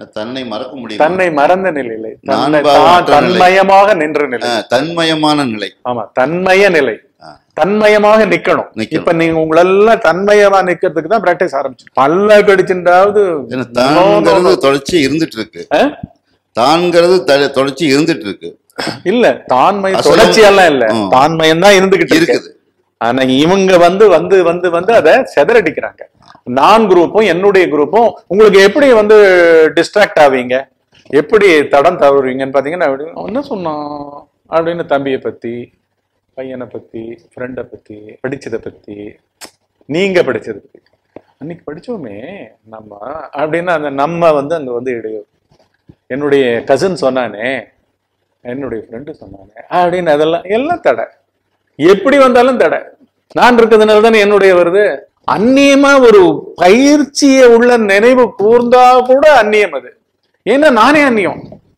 தன்னை மறக்க முடியும் தன்னை மறந்த நிலையில தன்னை நான் பாவம் தான் அற்ற நிலை. தன்மயமாக நின்ற நிலை தன்மயமான நிலை ஆமா தன்மய நிலை ஆ. தன்மயமாக நிக்கணும் நிக்கணும். இப்ப நீங்க உங்களெல்லாம் தன்மயமா நிக்கிறதுக்கு தான் பிராக்டிஸ் ஆரம்பிச்சு பல்ல கடிச்சுட்டாவது ஏன்னா தான்ங்கிறது தொடர்ச்சி இருந்துட்டு இருக்கு ஆ? தான்ங்கிறது த- தொடர்ச்சி இருந்துட்டு இருக்கு இல்ல தான்மை அசலம். தொடர்ச்சி எல்லாம் இல்ல ம். தான்மயம் தான் இருந்துகிட்டு இருக்கு இருக்குது ஆனா இவங்க வந்து வந்து வந்து வந்து அதை செதறடிக்கிறாங்க நான் குரூப்பும் என்னுடைய குரூப்பும் உங்களுக்கு எப்படி வந்து டிஸ்ட்ராக்ட் ஆவீங்க எப்படி தடம் தவறுவீங்கன்னு பாத்தீங்கன்னா அப்படி, அவன் என்ன சொன்னான் அப்படின்னு தம்பியை பத்தி பையனை பத்தி ஃப்ரெண்டை பத்தி படிச்சதை பத்தி நீங்க படிச்சதை பத்தி அன்னைக்கு படிச்சோமே நம்ம அப்படின்னா அந்த நம்ம வந்து அங்க வந்து இடையூறு என்னுடைய கசின் சொன்னானே என்னுடைய ஃப்ரெண்டு சொன்னானே அப்படின்னு அதெல்லாம் எல்லாம் தடை எப்படி வந்தாலும் தடை நான் இருக்கிறதுனால தானே என்னுடைய வருது அந்நியமா ஒரு பயிற்சியை உள்ள நினைவு கூர்ந்தா கூட அந்நியம் அது ஏன்னா நானே அந்நியம்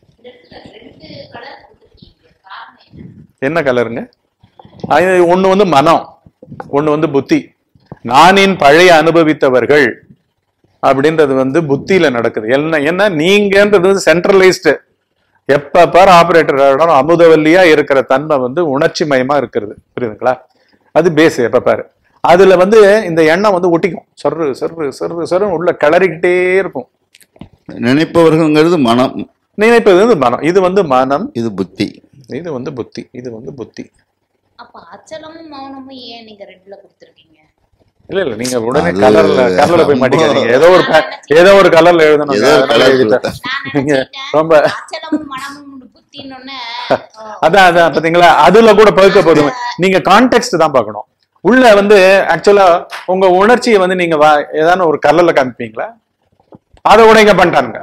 என்ன கலருங்க அது ஒண்ணு வந்து மனம் ஒண்ணு வந்து புத்தி நானின் பழைய அனுபவித்தவர்கள் அப்படின்றது வந்து புத்தியில நடக்குது என்ன என்ன நீங்கன்றது வந்து சென்ட்ரலைஸ்டு எப்ப பார் ஆபரேட்டர் அமுதவல்லியா இருக்கிற தன்மை வந்து உணர்ச்சி மயமா இருக்கிறது புரியுதுங்களா அது பேஸ் எப்ப பாரு அதுல வந்து இந்த எண்ணம் வந்து ஒட்டிக்கும் சர்ரு சர்ரு சர்ரு சர்ரு உள்ள கிளறிக்கிட்டே இருக்கும் நினைப்பவர்கள்ங்கிறது மனம் நினைப்பது வந்து மனம் இது வந்து மனம் இது புத்தி இது வந்து புத்தி இது வந்து புத்தி அப்ப அச்சலமும் மௌனமும் ஏன் நீங்க ரெண்டுல கொடுத்துருக்கீங்க இல்ல இல்ல நீங்க உடனே அது கலர்ல கலர்ல போய் ரொம்ப- மாட்டிக்காதீங்க ஏதோ ஒரு pa- ஏதோ ஒரு கலர்ல எழுதணும் ஏதோ ஒரு அதனால colour எழுதிட்டேன். நான் நீங்க நினைச்சிட்டேன் ரொம்ப அச்சலமும் மனமும் புத்தின்னு அதான் அதான் பாத்தீங்களா அதுல கூட பகுக்க போதும் நீங்க கான்டெக்ட் தான் பார்க்கணும் உள்ள வந்து ஆக்சுவலா உங்க உணர்ச்சியை வந்து நீங்க வா- ஏதான ஒரு கலர்ல காமிப்பீங்களா அதை கூட இங்க பண்ணிட்டானுங்க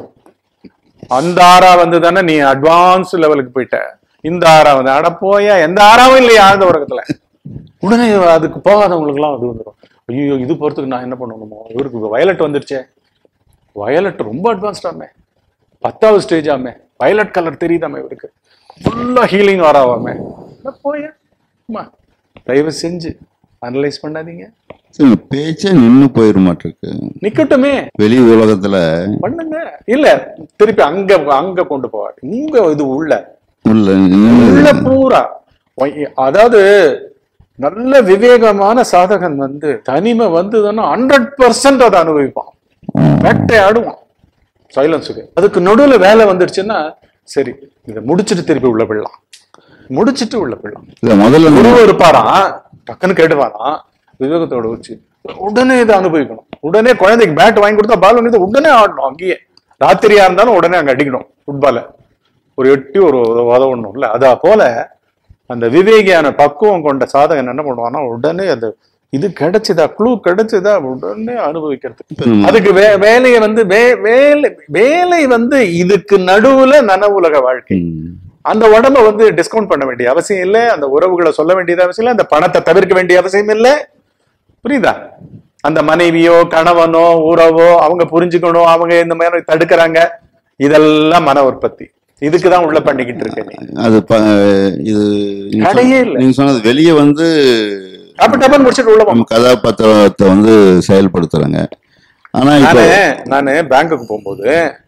அந்த ஆறா வந்து தானே நீ அட்வான்ஸ் லெவலுக்கு போயிட்ட இந்த ஆறா வந்து அட போயா எந்த ஆறாவும் இல்லையா ஆழ்ந்த உலகத்துல உடனே அதுக்கு போகாதவங்களுக்கு எல்லாம் அது வந்துடும் ஐயோ இது போறதுக்கு நான் என்ன பண்ணணுமோ இவருக்கு வயலட் வந்துருச்சே வயலட் ரொம்ப அட்வான்ஸ்டாமே பத்தாவது ஸ்டேஜ் ஆமே வயலட் கலர் தெரியுதாமே இவருக்கு ஃபுல்லா ஹீலிங் வராவாமே போய தயவு செஞ்சு அனலைஸ் பண்ணாதீங்க சரி, பேச்சே நின்னு போயிட மாட்டிருக்கு நிக்கட்டுமே வெளி உலகத்துல பண்ணுங்க இல்ல திருப்பி அங்க அங்க கொண்டு போவாரு உங்க இது உள்ள உள்ள உள்ள பூரா ஒய்- அதாவது நல்ல விவேகமான சாதகன் வந்து தனிமை வந்ததுன்னா ஹண்ட்ரட் பர்சன்ட் அதை அனுபவிப்பான் வேட்டை ஆடுவான் சைலன்ஸுக்கு அதுக்கு நடுவுல வேலை வந்துருச்சுன்னா சரி இதை முடிச்சிட்டு திருப்பி உள்ள போயிடலாம் முடிச்சிட்டு உள்ள போயிடலாம் இல்ல முதல்ல குரு நம்ம- இருப்பாராம் டக்குன்னு கேட்டுவாராம் விவேகத்தோட வச்சு உடனே இதை அனுபவிக்கணும் உடனே குழந்தைக்கு பேட் வாங்கி கொடுத்தா பால் வாங்கி கொடுத்தா உடனே ஆடணும் அங்கேயே ராத்திரியா இருந்தாலும் உடனே அங்க அடிக்கணும் ஃபுட்பால ஒரு எட்டி ஒரு உதவணும்ல அதா போல அந்த விவேகியான பக்குவம் கொண்ட சாதகன் என்ன பண்ணுவான்னா உடனே அந்த இது கிடைச்சதா க்ளூ கிடைச்சதா உடனே அனுபவிக்கிறதுக்கு இப்ப நம்ம- அதுக்கு வே வேலையை வந்து வே- வேலை வேலை வந்து இதுக்கு நடுவுல நனவுலக வாழ்க்கை ம். அந்த உடம்ப வந்து டிஸ்கவுண்ட் பண்ண வேண்டிய அவசியம் இல்லை அந்த உறவுகளை சொல்ல வேண்டியது அவசியம் இல்லை அந்த பணத்தை தவிர்க்க வேண்டிய அவசியம் இல்லை புரியுதா அந்த மனைவியோ கணவனோ உறவோ அவங்க புரிஞ்சுக்கணும் அவங்க இந்த மாதிரி தடுக்கிறாங்க இதெல்லாம் மன உற்பத்தி இதுக்கு தான் உள்ள பண்ணிக்கிட்டு இருக்க நீ அது ப- இது நீங்க தடையே சொன்ன- இல்ல. நீங்க சொன்னது வெளியே வந்து டப்பு டப்புன்னு முடிச்சுட்டு உள்ள போகணும் நம்ம கதாபாத்திரத்தை வந்து செயல்படுத்துறாங்க ஆனா இப்ப நானு நானு பேங்க்குக்கு போகும்போது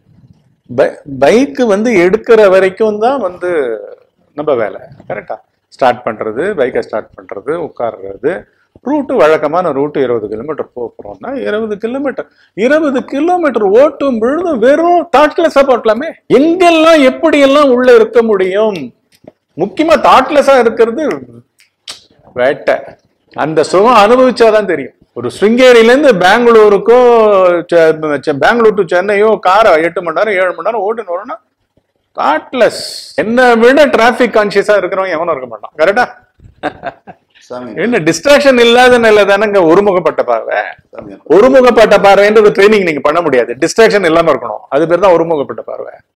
பைக்கு வந்து எடுக்கிற வரைக்கும் தான் வந்து நம்ம வேலை கரெக்டா ஸ்டார்ட் பண்றது பைக்கை ஸ்டார்ட் பண்றது உட்கார்றது ரூட்டு வழக்கமான ரூட்டு இருபது கிலோமீட்டர் போக போறோம்னா இருபது கிலோமீட்டர் இருபது கிலோமீட்டர் ஓட்டும் பொழுது வெறும் தாட்லெஸ்ஸா போட்டலாமே எங்கெல்லாம் எப்படியெல்லாம் உள்ள இருக்க முடியும் முக்கியமா தாட்லெஸ்ஸா இருக்கிறது வேட்டை அந்த சுகம் அனுபவிச்சாதான் தெரியும் ஒரு ஸ்ருங்கேரியில இருந்து பெங்களூருக்கோ செ- செ- பெங்களூர் டு சென்னையோ காரை எட்டு மணி நேரம் ஏழு மணி நேரம் ஓட்டுன்னு வரணும்னா தாட்லெஸ் என்னை விட டிராபிக் கான்சியஸா இருக்கிறவன் எவனும் இருக்க மாட்டான் கரெக்டா சாமி, என்ன டிஸ்ட்ராக்ஷன் இல்லாத நிலை தானங்க ஒருமுகப்பட்ட பார்வை சாமி, ஒருமுகப்பட்ட பார்வைன்றது ட்ரைனிங் நீங்க பண்ண முடியாது டிஸ்ட்ராக்ஷன் இல்லாம இருக்கணும் அது பேர் தான் ஒருமுகப்பட்ட பார்வை